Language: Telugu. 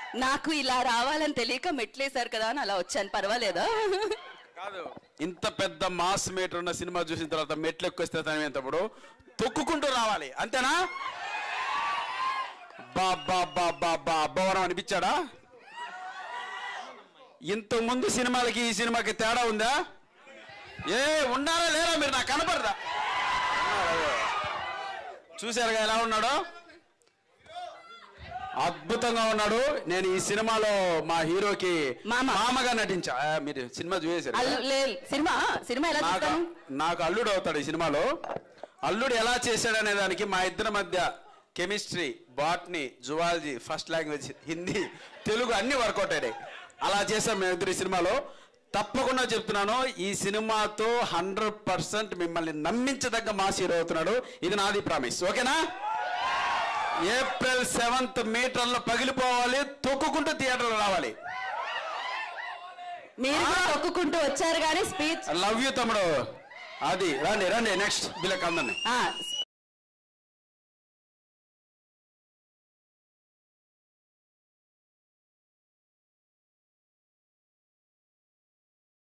నాకు ఇలా రావాలని తెలియక మెట్లేశారు కదా అని అలా వచ్చాను పర్వాలేదా కాదు ఇంత పెద్ద మాస్ మీటర్ ఉన్న సినిమా చూసిన తర్వాత మెట్లు ఎక్కొస్తే తనప్పుడు తొక్కుకుంటూ రావాలి అంతేనా బా బా బా బా బా అబ్బవరం అనిపించాడా ఇంతకు ముందు సినిమాలకి ఈ సినిమాకి తేడా ఉందా ఏ ఉన్నారా లేరా మీరు నాకు కనపడదా చూశారుగా ఎలా ఉన్నాడో అద్భుతంగా ఉన్నాడు నేను ఈ సినిమాలో మా హీరోకి మామ. మామగా నటించా ఆ, మీరు సినిమా చూసేశారు కదా? అల్లు- లే సినిమా సినిమా ఎలా నాకు చూస్తాను నాకు అల్లుడు అవుతాడు ఈ సినిమాలో అల్లుడు ఎలా చేశాడు అనే దానికి మా ఇద్దరి మధ్య chemistry botany zoology first language Hindi Telugu అన్ని వర్కౌట్ అయినాయి అలా చేసాం మేము ఇద్దరు ఈ సినిమాలో తప్పకుండా చెప్తున్నాను ఈ సినిమాతో హండ్రెడ్ పర్సెంట్ మిమ్మల్ని నమ్మించదగ్గ మాస్ హీరో అవుతున్నాడు ఇది నాది ప్రామిస్ ఓకేనా ఏప్రిల్ సెవెంత్ మీటర్లో పగిలిపోవాలి తొక్కుకుంటూ థియేటర్లో రావాలి మీరు కూడా తొక్కుకుంటూ వచ్చారు కానీ స్పీచ్ లవ్ యూ తమ్ముడు అది రండి రండి నెక్స్ట్ వీళ్ళకి అందరినీ ఆ